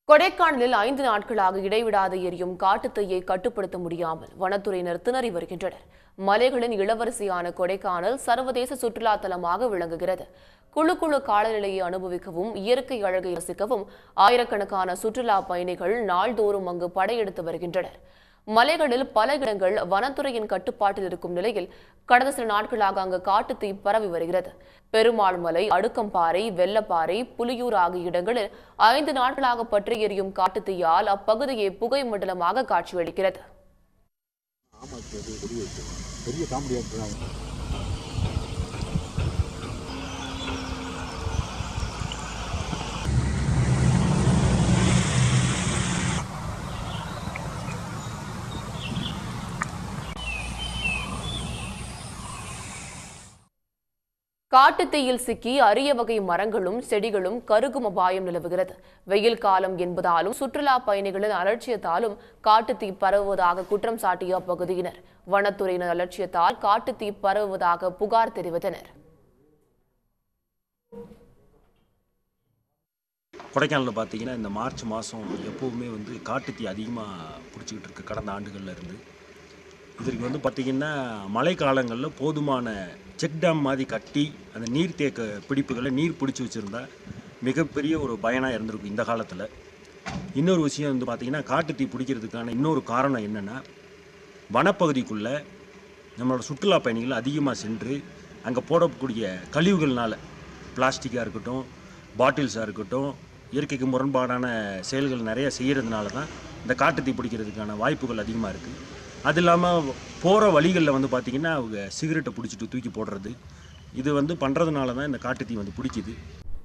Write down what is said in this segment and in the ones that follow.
கொடைக்கானலில் ஐந்து நாட்களாக இடைவிடாது எரியும் காட்டுத்தீயை கட்டுப்படுத்த முடியாமல் வனத்துறையினர் திணறி வருகின்றனர் மலைகளின் இளவரசியான கொடைக்கானல் சர்வதேச சுற்றுலா தலமாக விளங்குகிறது குழு குழு காலநிலையை அனுபவிக்கவும் இயற்கை அழகை ரசிக்கவும் ஆயிரக்கணக்கான சுற்றுலா பயணிகள் நாள்தோறும் அங்கு படையெடுத்து வருகின்றனர் மலைகளில் பல இடங்கள் வனத்துறையின் கட்டுப்பாட்டில் இருக்கும் நிலையில் கடந்த சில நாட்களாக அங்கு காட்டுத்தீ பரவி வருகிறது பெருமாள் மலை அடுக்கம்பாறை வெள்ளப்பாறை புலியூர் ஆகிய இடங்களில் ஐந்து நாட்களாக பற்றி எரியும் காட்டுத்தீயால் அப்பகுதியே புகை மண்டலமாக காட்சியளிக்கிறது ஆமா சார் இது பெரிய விஷயம் பெரிய காமெடியாக இருக்கிறாங்க காட்டுத்தீயில் சிக்கி அரிய வகை மரங்களும் செடிகளும் கருகும் அபாயம் நிலவுகிறது வெயில் காலம் என்பதாலும் சுற்றுலா பயணிகளின் அலட்சியத்தாலும் காட்டுத்தீ பரவுவதாக குற்றம் சாட்டிய அப்பகுதியினர் வனத்துறையினர் அலட்சியத்தால் காட்டுத்தீ பரவுவதாக புகார் தெரிவித்தனர் கொடைக்கானலில் பார்த்தீங்கன்னா இந்த மார்ச் மாதம் எப்போவுமே வந்து காட்டுத்தீ அதிகமாக பிடிச்சிக்கிட்டு இருக்கு கடந்த ஆண்டுகளில் இருந்து இதற்கு வந்து பார்த்திங்கன்னா மழை காலங்களில் போதுமான செக் டேம் மாதிரி கட்டி அந்த நீர்த்தேக்க பிடிப்புகளை நீர் பிடிச்சி வச்சுருந்தா மிகப்பெரிய ஒரு பயனாக இருந்திருக்கும் இந்த காலத்தில் இன்னொரு விஷயம் வந்து பார்த்திங்கன்னா காட்டுத்தீ பிடிக்கிறதுக்கான இன்னொரு காரணம் என்னென்னா வனப்பகுதிக்குள்ளே நம்மளோட சுற்றுலா பயணிகள் அதிகமாக சென்று அங்கே போடக்கூடிய கழிவுகள்னால பிளாஸ்டிக்காக இருக்கட்டும் பாட்டில்ஸாக இருக்கட்டும் இயற்கைக்கு முரண்பாடான செயல்கள் நிறைய செய்கிறதுனால தான் இந்த காட்டுத்தீ பிடிக்கிறதுக்கான வாய்ப்புகள் அதிகமாக இருக்குது அது இல்லாமல் போகிற வழிகளில் வந்து பார்த்திங்கன்னா அவங்க சிகரெட்டை பிடிச்சிட்டு தூக்கி போடுறது இது வந்து பண்ணுறதுனால தான் இந்த காட்டுத்தீ வந்து பிடிக்குது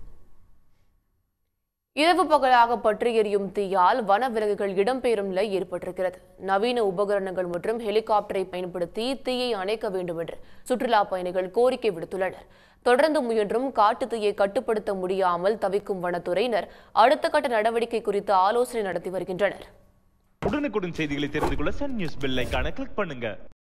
இரவு பகலாக பற்றி எரியும் தீயால் வனவிலங்குகள் இடம்பெயரும் நிலை ஏற்பட்டிருக்கிறது நவீன உபகரணங்கள் மற்றும் ஹெலிகாப்டரை பயன்படுத்தி தீயை அணைக்க வேண்டும் என்று சுற்றுலா பயணிகள் கோரிக்கை விடுத்துள்ளனர் தொடர்ந்து முயன்றும் காட்டுத்தீயை கட்டுப்படுத்த முடியாமல் தவிக்கும் வனத்துறையினர் அடுத்த கட்ட நடவடிக்கை குறித்து ஆலோசனை நடத்தி வருகின்றனர் உடனுக்குடன் செய்திகளை தெரிந்து கொள்ள சன் நியூஸ் பெல் ஐகானை கிளிக் பண்ணுங்க